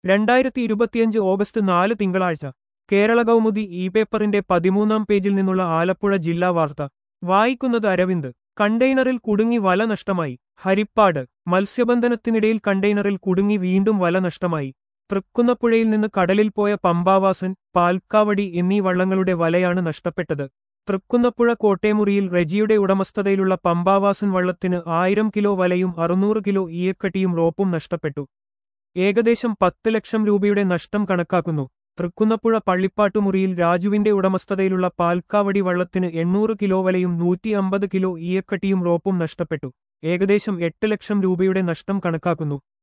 രണ്ടായിരത്തി ഇരുപത്തിയഞ്ച് ഓഗസ്റ്റ് നാല് തിങ്കളാഴ്ച കേരള കൗമുദി ഇ പേപ്പറിന്റെ പതിമൂന്നാം പേജിൽ നിന്നുള്ള ആലപ്പുഴ ജില്ലാ വാർത്ത വായിക്കുന്നത് അരവിന്ദ് കണ്ടെയ്നറിൽ കുടുങ്ങി വല നഷ്ടമായി ഹരിപ്പാട് മത്സ്യബന്ധനത്തിനിടയിൽ കണ്ടെയ്നറിൽ കുടുങ്ങി വീണ്ടും വല നഷ്ടമായി തൃക്കുന്നപ്പുഴയിൽ നിന്ന് കടലിൽ പോയ പമ്പാവാസൻ പാൽക്കാവടി എന്നീ വള്ളങ്ങളുടെ വലയാണ് നഷ്ടപ്പെട്ടത് തൃക്കുന്നപ്പുഴ കോട്ടേമുറിയിൽ റെജിയുടെ ഉടമസ്ഥതയിലുള്ള പമ്പാവാസൻ വള്ളത്തിന് ആയിരം കിലോ വലയും അറുന്നൂറ് കിലോ ഈയക്കട്ടിയും റോപ്പും നഷ്ടപ്പെട്ടു ഏകദേശം പത്ത് ലക്ഷം രൂപയുടെ നഷ്ടം കണക്കാക്കുന്നു തൃക്കുന്നപ്പുഴ പള്ളിപ്പാട്ടുമുറിയിൽ രാജുവിന്റെ ഉടമസ്ഥതയിലുള്ള പാൽക്കാവടി വള്ളത്തിന് എണ്ണൂറ് കിലോ വലയും നൂറ്റി അമ്പത് കിലോ ഈയക്കട്ടിയും റോപ്പും നഷ്ടപ്പെട്ടു ഏകദേശം എട്ട് ലക്ഷം രൂപയുടെ നഷ്ടം കണക്കാക്കുന്നു